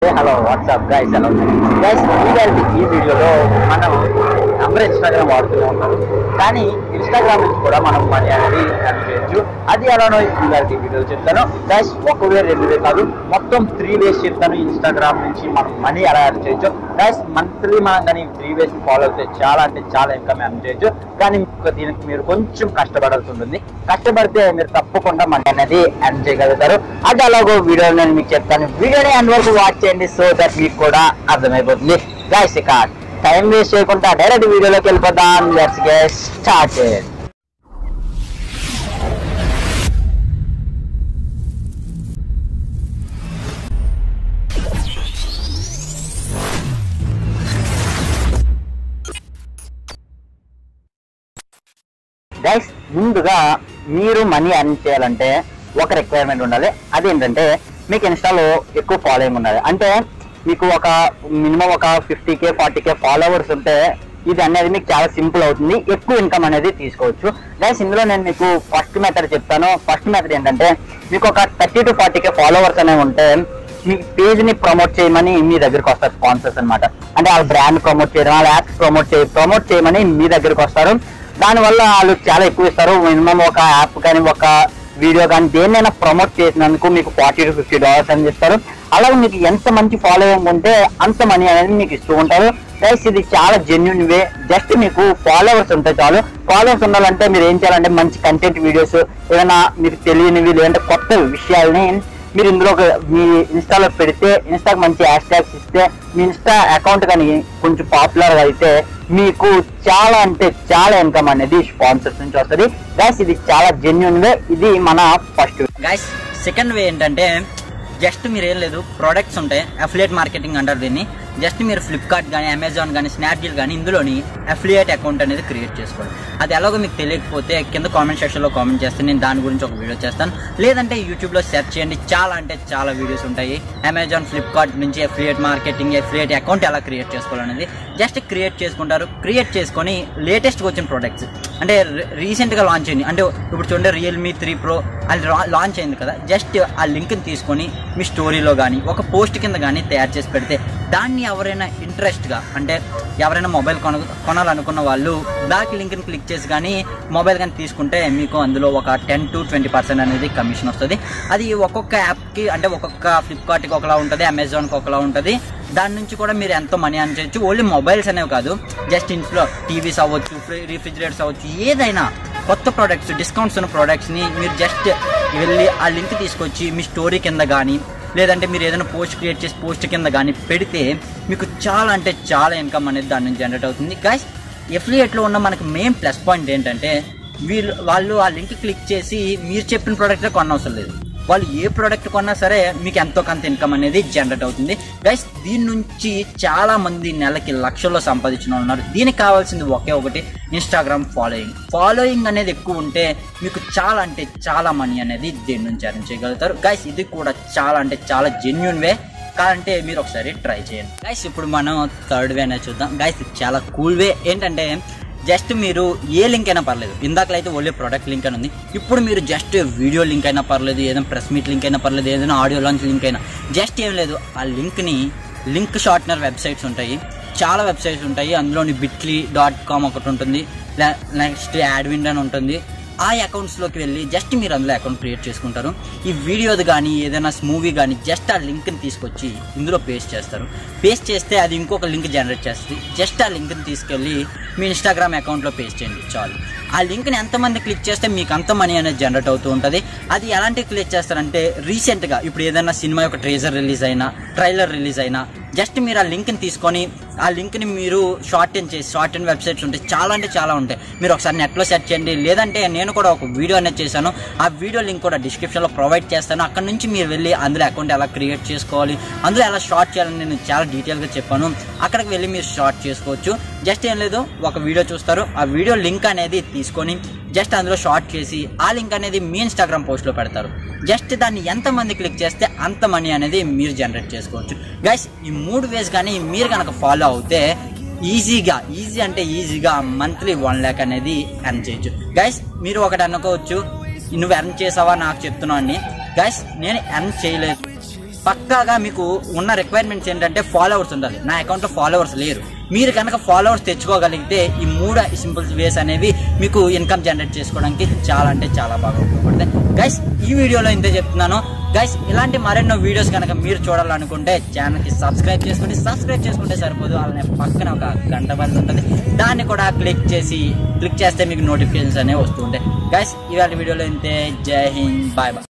hello WhatsApp guys hello guys ఇవాళ ఈ వీడియోలో మనం అందరూ ఇన్స్టాగ్రామ్ వాడుతూనే ఉంటారు కానీ ఇన్స్టాగ్రామ్ నుంచి కూడా మనం మనీ అనేది earn చేయొచ్చు అది ఎలానో ఇవాళ ఈ వీడియోలో చెప్తాను గైస్ ఒక వే రెండు వే కాదు మొత్తం త్రీ వేస్ చెప్తాను ఇన్స్టాగ్రామ్ నుంచి మనం మనీ ఎలా ఎర్న్ చేయొచ్చు గైస్ మంత్లీ మనం కానీ త్రీ వేస్ ఫాలో అయితే చాలా అంటే చాలా ఇన్కమ్ ఎర్న్ చేయొచ్చు కానీ మీకు దీనికి మీరు కొంచెం కష్టపడాల్సి ఉంటుంది కష్టపడితే మీరు తప్పకుండా మనీ అనేది ఎర్న్ చేయగలుగుతారు అది అలాగో వీడియో నేను మీకు చెప్తాను వీడియోని ఎండ్ వరకు వాచ్ చేయండి సో దట్ మీకు కూడా అర్థమైపోతుంది గైస్ ఇక టైం వేస్ట్ చేయకుండా డైరెక్ట్ వీడియోలోకి వెళ్ళిపోతాం లెట్స్ గెట్ స్టార్టెడ్ గైస్ ముందుగా మీరు మనీ ఎర్న్ చేయాలంటే ఒక రిక్వైర్మెంట్ ఉండాలి అదేంటంటే మీకు ఇన్స్టాలో ఎక్కువ ఫాలోయింగ్ ఉండాలి అంటే మీకు ఒక మినిమం ఒక fifty K forty K followers ఉంటే ఇది అనేది మీకు చాలా సింపుల్ అవుతుంది ఎక్కువ ఇన్కమ్ అనేది తీసుకోవచ్చు గైస్ ఇందులో నేను మీకు ఫస్ట్ మెథడ్ చెప్తాను ఫస్ట్ మెథడ్ ఏంటంటే మీకు ఒక thirty to forty K followers అనేవి ఉంటే మీ పేజ్ ని ప్రమోట్ చేయమని మీ దగ్గరికి వస్తారు స్పాన్సర్స్ అన్నమాట అంటే వాళ్ళ బ్రాండ్ ప్రమోట్ చేయడం వాళ్ళ యాప్స్ ప్రమోట్ చేయ ప్రమోట్ చేయమని మీ దగ్గరికి వస్తారు దానివల్ల వాళ్ళు చాలా ఎక్కువ ఇస్తారు మినిమం ఒక యాప్ కానీ ఒక వీడియో కానీ దేన్నైనా ప్రమోట్ చేసినందుకు మీకు ఫార్టీ టు ఫిఫ్టీ డాలర్స్ అని ఇస్తారు అలాగే మీకు ఎంత మంచి ఫాలోయింగ్ ఉంటే అంత మనీ అనేది మీకు ఇస్తూ ఉంటారు గైస్ ఇది చాలా జెన్యున్ వే జస్ట్ మీకు ఫాలోవర్స్ ఉంటే చాలు ఫాలోవర్స్ ఉండాలంటే మీరు ఏం చేయాలంటే మంచి కంటెంట్ వీడియోస్ ఏదైనా మీకు తెలియనివి లేదంటే కొత్త విషయాల్ని మీరు ఇందులో ఒక మీ ఇన్స్టాలో పెడితే ఇన్స్టాకి మంచి హ్యాష్ ట్యాగ్స్ ఇస్తే మీ ఇన్స్టా అకౌంట్ కానీ కొంచెం పాపులర్ అయితే మీకు చాలా అంటే చాలా ఇన్కమ్ అనేది స్పాన్సర్స్ నుంచి వస్తుంది గైస్ ఇది చాలా జెన్యున్ వే ఇది మన ఫస్ట్ గైస్ సెకండ్ వే ఏంటంటే జస్ట్ మీరు ఏం లేదు ప్రోడక్ట్స్ ఉంటాయి అఫిలియేట్ మార్కెటింగ్ అంటారు దీన్ని జస్ట్ మీరు ఫ్లిప్కార్ట్ కానీ అమెజాన్ కానీ స్నాప్డీల్ కానీ ఇందులోని అఫిలియేట్ అకౌంట్ అనేది క్రియేట్ చేసుకోండి అది ఎలాగో మీకు తెలియకపోతే కింద కామెంట్ సెక్షన్లో కామెంట్ చేస్తే నేను దాని గురించి ఒక వీడియో చేస్తాను లేదంటే యూట్యూబ్లో సెర్చ్ చేయండి చాలా అంటే చాలా వీడియోస్ ఉంటాయి అమెజాన్ ఫ్లిప్కార్ట్ నుంచి అఫిలియేట్ మార్కెటింగ్ అఫిలియేట్ అకౌంట్ ఎలా క్రియేట్ చేసుకోవాలనేది జస్ట్ క్రియేట్ చేసుకుంటారు క్రియేట్ చేసుకొని లేటెస్ట్గా వచ్చిన ప్రోడక్ట్స్ అంటే రీసెంట్గా లాంచ్ అయింది అంటే ఇప్పుడు చూడండి రియల్మీ త్రీ ప్రో అది లాంచ్ అయింది కదా జస్ట్ ఆ లింక్ని తీసుకొని మీ స్టోరీలో కానీ ఒక పోస్ట్ కింద కానీ తయారు చేసి పెడితే దాన్ని ఎవరైనా ఇంట్రెస్ట్గా అంటే ఎవరైనా మొబైల్ కొన కొనాలనుకున్న వాళ్ళు బ్యాక్ లింక్ని క్లిక్ చేసి కానీ మొబైల్ కానీ తీసుకుంటే మీకు అందులో ఒక టెన్ టు ట్వంటీ పర్సెంట్ అనేది కమిషన్ వస్తుంది అది ఒక్కొక్క యాప్కి అంటే ఒక్కొక్క ఫ్లిప్కార్ట్కి ఒకలా ఉంటుంది అమెజాన్కి ఒకలా ఉంటుంది దాని నుంచి కూడా మీరు ఎంతో మనీ అని చేయొచ్చు ఓన్లీ మొబైల్స్ అనేవి కాదు జస్ట్ ఇంట్లో టీవీస్ అవ్వచ్చు రిఫ్రిజిరేటర్స్ అవ్వచ్చు ఏదైనా కొత్త ప్రోడక్ట్స్ డిస్కౌంట్స్ ఉన్న ప్రోడక్ట్స్ని మీరు జస్ట్ వెళ్ళి ఆ లింక్ తీసుకొచ్చి మీ స్టోరీ కింద కానీ లేదంటే మీరు ఏదైనా పోస్ట్ క్రియేట్ చేసి పోస్ట్ కింద కానీ పెడితే మీకు చాలా అంటే చాలా ఇన్కమ్ అనేది దాని నుంచి జనరేట్ అవుతుంది గైస్ ఎఫ్లియేట్లో ఉన్న మనకి మెయిన్ ప్లస్ పాయింట్ ఏంటంటే వీళ్ళు వాళ్ళు ఆ లింక్ క్లిక్ చేసి మీరు చెప్పిన ప్రోడక్టే కొనవసరం లేదు వాళ్ళు ఏ ప్రోడక్ట్ కొన్నా సరే మీకు ఎంతో కొంత ఇన్కమ్ అనేది జనరేట్ అవుతుంది గైస్ దీని నుంచి చాలా మంది నెలకి లక్షల్లో సంపాదించిన వాళ్ళు ఉన్నారు దీనికి కావాల్సింది ఒకే ఒకటి ఇన్స్టాగ్రామ్ ఫాలోయింగ్ ఫాలోయింగ్ అనేది ఎక్కువ ఉంటే మీకు చాలా అంటే చాలా మనీ అనేది దీని నుంచి అర్న్ చేయగలుగుతారు గైస్ ఇది కూడా చాలా అంటే చాలా జెన్యున్ వే కాదంటే మీరు ఒకసారి ట్రై చేయండి గైస్ ఇప్పుడు మనం థర్డ్ వే అనేది చూద్దాం గైస్ ఇది చాలా కూల్ వే ఏంటంటే జస్ట్ మీరు ఏ లింక్ అయినా పర్లేదు ఇందాకలో అయితే ఓన్లీ ప్రోడక్ట్ లింక్ అని ఉంది ఇప్పుడు మీరు జస్ట్ వీడియో లింక్ అయినా పర్లేదు ఏదైనా ప్రెస్ మీట్ లింక్ అయినా పర్లేదు ఏదైనా ఆడియో లాంచ్ లింక్ అయినా జస్ట్ ఏం లేదు ఆ లింక్ని లింక్ షార్ట్నర్ వెబ్సైట్స్ ఉంటాయి చాలా వెబ్సైట్స్ ఉంటాయి అందులోని బిట్లీ డాట్ కామ్ ఒకటి ఉంటుంది నెక్స్ట్ యాడ్విన్ అని ఉంటుంది ఆ అకౌంట్స్లోకి వెళ్ళి జస్ట్ మీరు అందులో అకౌంట్ క్రియేట్ చేసుకుంటారు ఈ వీడియోది కానీ ఏదైనా మూవీ కానీ జస్ట్ ఆ లింక్ని తీసుకొచ్చి ఇందులో పేస్ట్ చేస్తారు పేస్ట్ చేస్తే అది ఇంకొక లింక్ జనరేట్ చేస్తుంది జస్ట్ ఆ లింక్ని తీసుకెళ్ళి మీ ఇన్స్టాగ్రామ్ అకౌంట్లో పేస్ట్ చేయండి చాలు ఆ లింక్ని ఎంతమంది క్లిక్ చేస్తే మీకు అంత మనీ అనేది జనరేట్ అవుతూ ఉంటుంది అది ఎలాంటి క్లిక్ చేస్తారంటే రీసెంట్గా ఇప్పుడు ఏదైనా సినిమా యొక్క ట్రేజర్ రిలీజ్ అయినా ట్రైలర్ రిలీజ్ అయినా జస్ట్ మీరు ఆ లింక్ని తీసుకొని ఆ లింక్ని మీరు షార్ట్ అండ్ చేసి షార్ట్ అండ్ వెబ్సైట్స్ ఉంటాయి చాలా అంటే చాలా ఉంటాయి మీరు ఒకసారి నెట్లో సెర్చ్ చేయండి లేదంటే నేను కూడా ఒక వీడియో అనేది చేశాను ఆ వీడియో లింక్ కూడా డిస్క్రిప్షన్లో ప్రొవైడ్ చేస్తాను అక్కడ నుంచి మీరు వెళ్ళి అందులో అకౌంట్ ఎలా క్రియేట్ చేసుకోవాలి అందులో ఎలా షార్ట్ చేయాలని నేను చాలా డీటెయిల్గా చెప్పాను అక్కడికి వెళ్ళి మీరు షార్ట్ చేసుకోవచ్చు జస్ట్ ఏం లేదు ఒక వీడియో చూస్తారు ఆ వీడియో లింక్ అనేది తీసుకొని జస్ట్ అందులో షార్ట్ చేసి ఆ లింక్ అనేది మీ ఇన్స్టాగ్రామ్ పోస్ట్లో పెడతారు జస్ట్ దాన్ని ఎంతమంది క్లిక్ చేస్తే అంత మనీ అనేది మీరు జనరేట్ చేసుకోవచ్చు గైస్ ఈ మూడు వేస్ కానీ మీరు కనుక ఫాలో అవుతే ఈజీగా ఈజీ అంటే ఈజీగా మంత్లీ వన్ ల్యాక్ అనేది ఎర్న్ చేయొచ్చు గైస్ మీరు ఒకటి అనుకోవచ్చు నువ్వు ఎర్న్ చేసావా నాకు చెప్తున్నావు అని గైస్ నేను ఎర్న్ చేయలేదు పక్కాగా మీకు ఉన్న రిక్వైర్మెంట్స్ ఏంటంటే ఫాలోవర్స్ ఉండాలి నా అకౌంట్లో ఫాలోవర్స్ లేరు మీరు కనుక ఫాలోవర్స్ తెచ్చుకోగలిగితే ఈ మూడు సింపుల్ వేస్ అనేవి మీకు ఇన్కమ్ జనరేట్ చేసుకోవడానికి చాలా అంటే చాలా బాగా ఉపయోగపడతాయి గైస్ ఈ వీడియోలో ఇంతే చెప్తున్నాను గైస్ ఇలాంటి మరెన్నో వీడియోస్ కనుక మీరు చూడాలనుకుంటే ఛానల్కి సబ్స్క్రైబ్ చేసుకోండి సబ్స్క్రైబ్ చేసుకుంటే సరిపోదు అలానే పక్కన ఒక గంట బంద్ ఉంటుంది దాన్ని కూడా క్లిక్ చేసి క్లిక్ చేస్తే మీకు నోటిఫికేషన్స్ అనేవి వస్తుంటాయి గైస్ ఇవాళ వీడియోలో ఇంతే జై హింద్ బాయ్ బాయ్